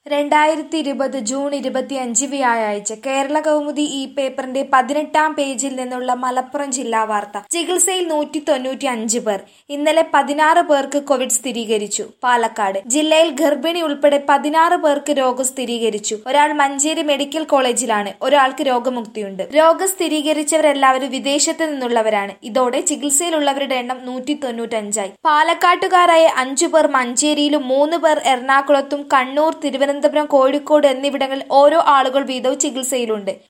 രണ്ടായിരത്തി ഇരുപത് ജൂൺ ഇരുപത്തിയഞ്ച് വ്യാഴാഴ്ച കേരള കൗമുദി ഈ പേപ്പറിന്റെ പതിനെട്ടാം പേജിൽ നിന്നുള്ള മലപ്പുറം ജില്ലാ വാർത്ത ചികിത്സയിൽ നൂറ്റി തൊണ്ണൂറ്റി അഞ്ച് പേർ ഇന്നലെ പതിനാറ് പേർക്ക് കോവിഡ് സ്ഥിരീകരിച്ചു പാലക്കാട് ജില്ലയിൽ ഗർഭിണി ഉൾപ്പെടെ പതിനാറ് പേർക്ക് രോഗം സ്ഥിരീകരിച്ചു ഒരാൾ മഞ്ചേരി മെഡിക്കൽ കോളേജിലാണ് ഒരാൾക്ക് രോഗമുക്തിയുണ്ട് രോഗം സ്ഥിരീകരിച്ചവരെല്ലാവരും വിദേശത്ത് നിന്നുള്ളവരാണ് ഇതോടെ ചികിത്സയിലുള്ളവരുടെ എണ്ണം നൂറ്റി തൊണ്ണൂറ്റഞ്ചായി പാലക്കാട്ടുകാരായ അഞ്ചു പേർ മഞ്ചേരിയിലും മൂന്ന് പേർ എറണാകുളത്തും കണ്ണൂർ തിരുവനന്തപുരം കോഴിക്കോട് എന്നിവിടങ്ങളിൽ ഓരോ ആളുകൾ വീതവും ചികിത്സയിലുണ്ട്